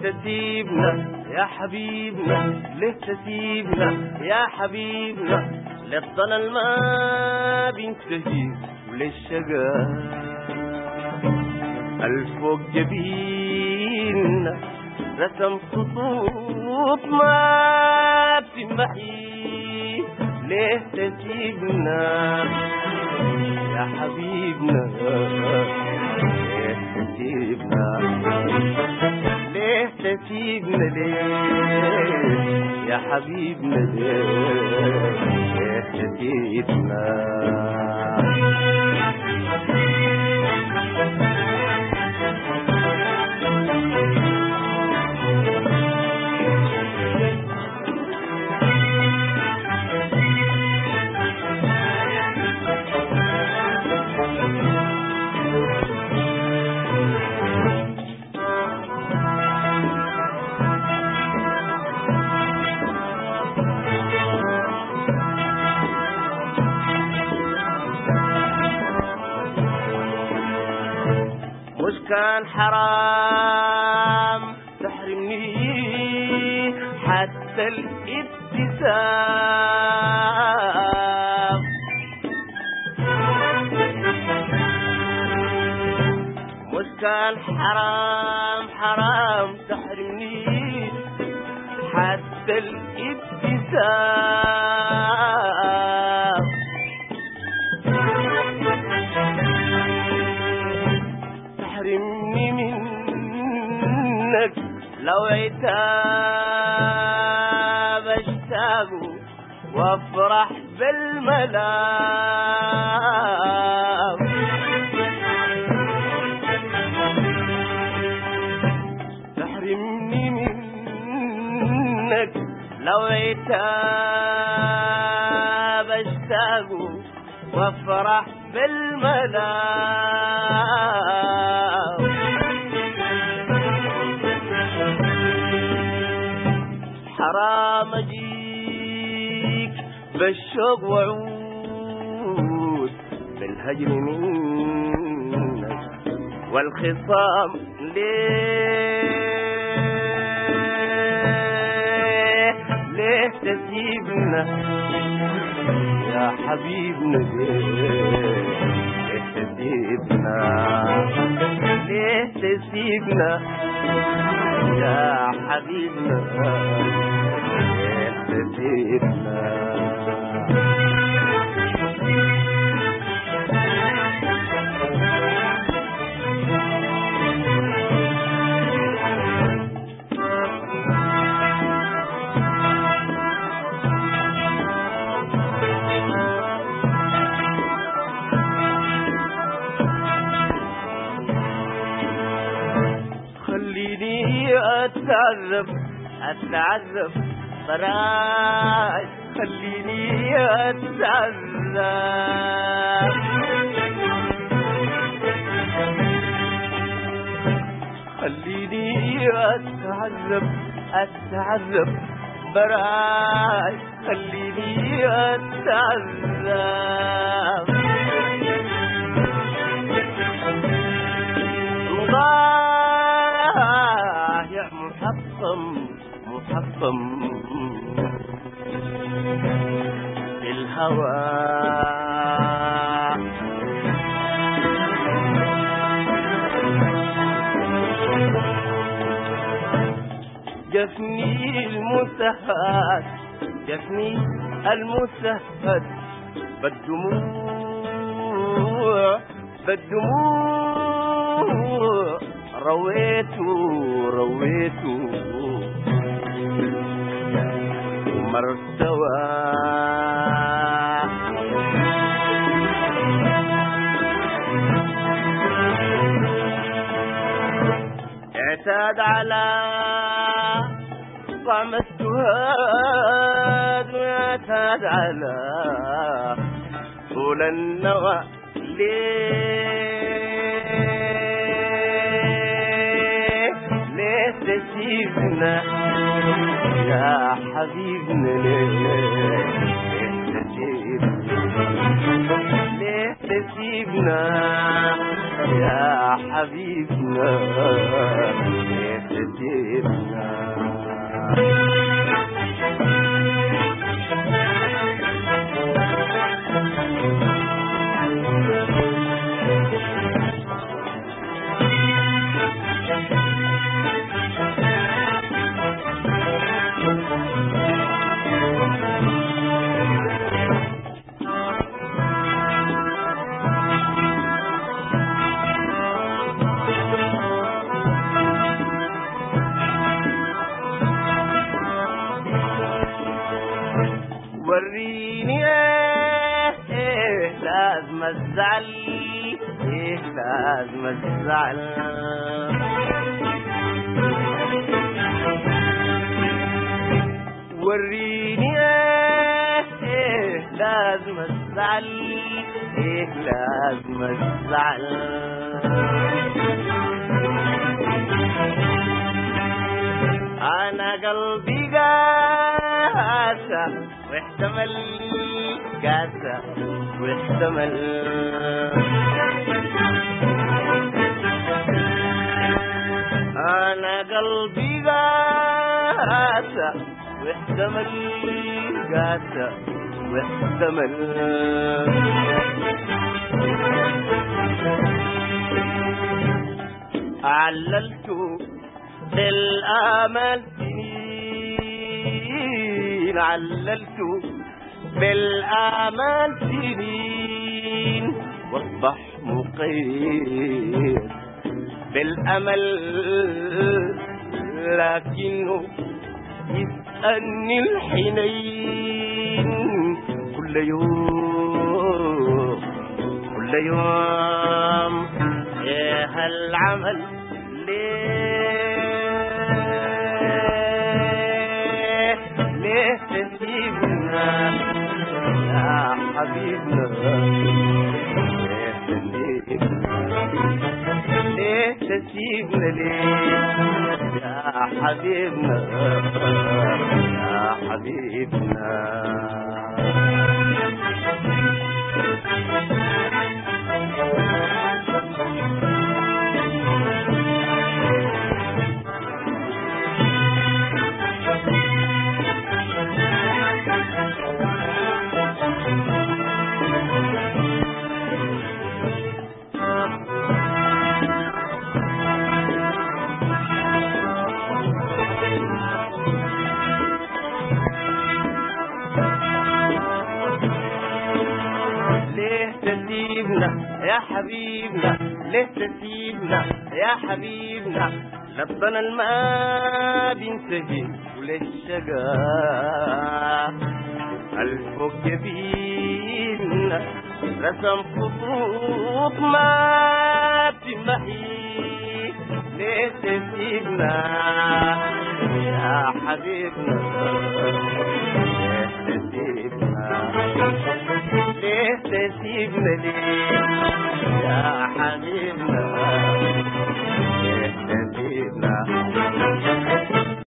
تسيبنا يا حبيبنا ليه تسيبنا يا حبيبنا للضلال ما بينتهي وللشقاء الفوق جبيننا رسم خطوط ما بتمحي ليه تسيبنا يا حبيبنا ليه تسيبنا ليه تسيبنا ليه يا حبيبنا ليه ليه تسيبنا مش كان حرام تحرمني حتى الابتسام مش كان حرام حرام تحرمني حتى الابتسام تحرمني منك لو عتاب اشتاق وافرح بالملام تحرمني منك لو عتاب اشتاق وافرح بالملام حرام اجيك بالشوق وعود بالهجر منك والخصام ليه ليه تسيبنا يا حبيبنا ليه ليه تسيبنا ليه تسيبنا يا حبيبنا ليه تسيبنا خليني اتعذب اتعذب براي خليني اتعذب خليني اتعذب اتعذب براي خليني اتعذب ضايع محطم محطم في الهوى جفني المسهد جفني المسهد بالدموع بالدموع رويته رويته مرتوى اعتاد على طعم السهاد واعتاد على طول النوى ليه ليه تسيبنا يا حبيبنا ليه ليه تسيبنا ليه تسيبنا يا حبيبنا ليه تسيبنا لازم الزعل ايه لازم الزعل وريني ايه لازم الزعل ايه لازم الزعل انا قلبي قاسى واحتمل قاسى واحتمل انا قلبي قاسى واحتمل قاسى واحتمل عللت بالآمال سنين عللت بالآمال سنين واصبح مقيد بالأمل لكنه يسألني الحنين كل يوم كل يوم يا هالعمل ليه ليه تسيبنا يا حبيبنا ليه تسيبنا ليه تسيبنا ليه يا حبيبنا يا حبيبنا ليه تسيبنا يا حبيبنا ليه تسيبنا يا حبيبنا لبنا الماء بينتهي وللشقا الفوق جبيننا رسم خطوط ما تمحي ليه تسيبنا يا حبيبنا ليه تسيبنا ليه تسيبنا ليه يا حبيبنا